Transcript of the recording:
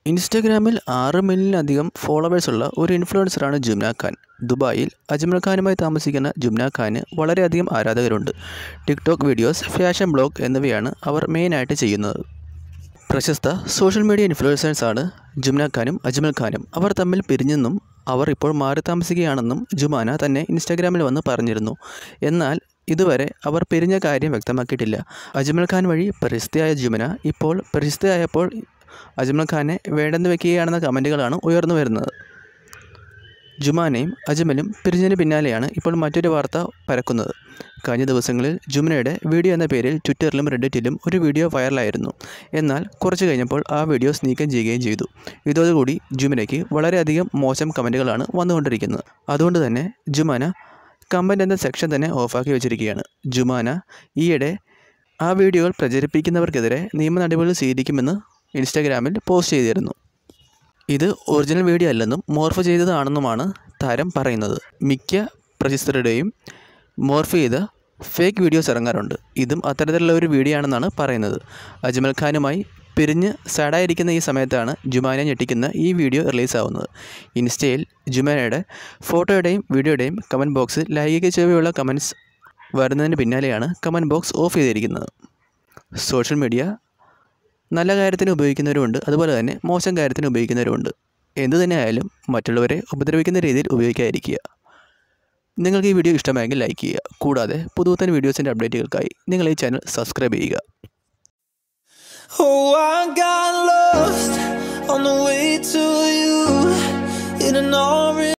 ഇൻസ്റ്റഗ്രാമിൽ ആറ് മില്യണിലധികം ഫോളോവേഴ്സുള്ള ഒരു ഇൻഫ്ലുവൻസറാണ് ജുംന ഖാൻ ദുബായിൽ അജ്മൽ ഖാനുമായി താമസിക്കുന്ന ജുംന ഖാന് വളരെയധികം ആരാധകരുണ്ട് ടിക്ടോക്ക് വീഡിയോസ് ഫാഷൻ ബ്ലോഗ് എന്നിവയാണ് അവർ മെയിനായിട്ട് ചെയ്യുന്നത് പ്രശസ്ത സോഷ്യൽ മീഡിയ ഇൻഫ്ലുവൻസേഴ്സാണ് ജുംന ഖാനും അജ്മൽ ഖാനും അവർ തമ്മിൽ പിരിഞ്ഞെന്നും അവർ ഇപ്പോൾ മാറി താമസിക്കുകയാണെന്നും ജുമാന തന്നെ ഇൻസ്റ്റാഗ്രാമിൽ വന്ന് പറഞ്ഞിരുന്നു എന്നാൽ ഇതുവരെ അവർ പിരിഞ്ഞ കാര്യം വ്യക്തമാക്കിയിട്ടില്ല അജ്മൽ ഖാൻ വഴി പ്രശസ്തിയായ ജുമന ഇപ്പോൾ പ്രശസ്തിയായപ്പോൾ അജ്മൽ ഖാനെ വേണ്ടെന്ന് വെക്കുകയാണെന്ന കമൻറ്റുകളാണ് ഉയർന്നു വരുന്നത് ജുമാനയും അജ്മലും പിരിഞ്ഞതിന് പിന്നാലെയാണ് ഇപ്പോൾ മറ്റൊരു വാർത്ത പരക്കുന്നത് കഴിഞ്ഞ ദിവസങ്ങളിൽ ജുമനയുടെ വീഡിയോ എന്ന പേരിൽ ട്വിറ്ററിലും റെഡിറ്റിലും ഒരു വീഡിയോ വൈറലായിരുന്നു എന്നാൽ കുറച്ച് കഴിഞ്ഞപ്പോൾ ആ വീഡിയോസ് നീക്കം ചെയ്യുകയും ചെയ്തു ഇതോടുകൂടി ജുമനയ്ക്ക് വളരെയധികം മോശം കമൻറ്റുകളാണ് വന്നുകൊണ്ടിരിക്കുന്നത് അതുകൊണ്ട് തന്നെ ജുമാന കമൻറ്റ് എന്ന സെക്ഷൻ തന്നെ ഓഫാക്കി വെച്ചിരിക്കുകയാണ് ജുമാന ഈയിടെ ആ വീഡിയോകൾ പ്രചരിപ്പിക്കുന്നവർക്കെതിരെ നിയമ നടപടികൾ സ്വീകരിക്കുമെന്ന് ഇൻസ്റ്റാഗ്രാമിൽ പോസ്റ്റ് ചെയ്തിരുന്നു ഇത് ഒറിജിനൽ വീഡിയോ അല്ലെന്നും മോർഫ് ചെയ്തതാണെന്നുമാണ് താരം പറയുന്നത് മിക്ക പ്രശസ്തരുടെയും മോർഫ് ചെയ്ത ഫേക്ക് വീഡിയോസ് ഇറങ്ങാറുണ്ട് ഇതും അത്തരത്തിലുള്ള ഒരു വീഡിയോ ആണെന്നാണ് പറയുന്നത് അജ്മൽ ഖാനുമായി പിരിഞ്ഞ് സാഡായിരിക്കുന്ന ഈ സമയത്താണ് ജുമാനെ ഞെട്ടിക്കുന്ന ഈ വീഡിയോ റിലീസാവുന്നത് ഇൻസ്റ്റയിൽ ജുമാനയുടെ ഫോട്ടോയുടെയും വീഡിയോയുടെയും കമൻറ്റ് ബോക്സിൽ ലൈംഗിക ചെവിയുള്ള കമൻറ്റ്സ് വരുന്നതിന് പിന്നാലെയാണ് കമൻറ്റ് ബോക്സ് ഓഫ് ചെയ്തിരിക്കുന്നത് സോഷ്യൽ മീഡിയ നല്ല കാര്യത്തിന് ഉപയോഗിക്കുന്നവരുമുണ്ട് അതുപോലെ തന്നെ മോശം കാര്യത്തിന് ഉപയോഗിക്കുന്നവരുമുണ്ട് എന്തു തന്നെ ആയാലും മറ്റുള്ളവരെ ഉപദ്രവിക്കുന്ന രീതിയിൽ ഉപയോഗിക്കാതിരിക്കുക നിങ്ങൾക്ക് ഈ വീഡിയോ ഇഷ്ടമായെങ്കിൽ ലൈക്ക് ചെയ്യുക കൂടാതെ പുതുത്തൻ വീഡിയോസിൻ്റെ അപ്ഡേറ്റുകൾക്കായി നിങ്ങൾ ഈ ചാനൽ സബ്സ്ക്രൈബ് ചെയ്യുക Oh, I got lost on the way to you in an orange.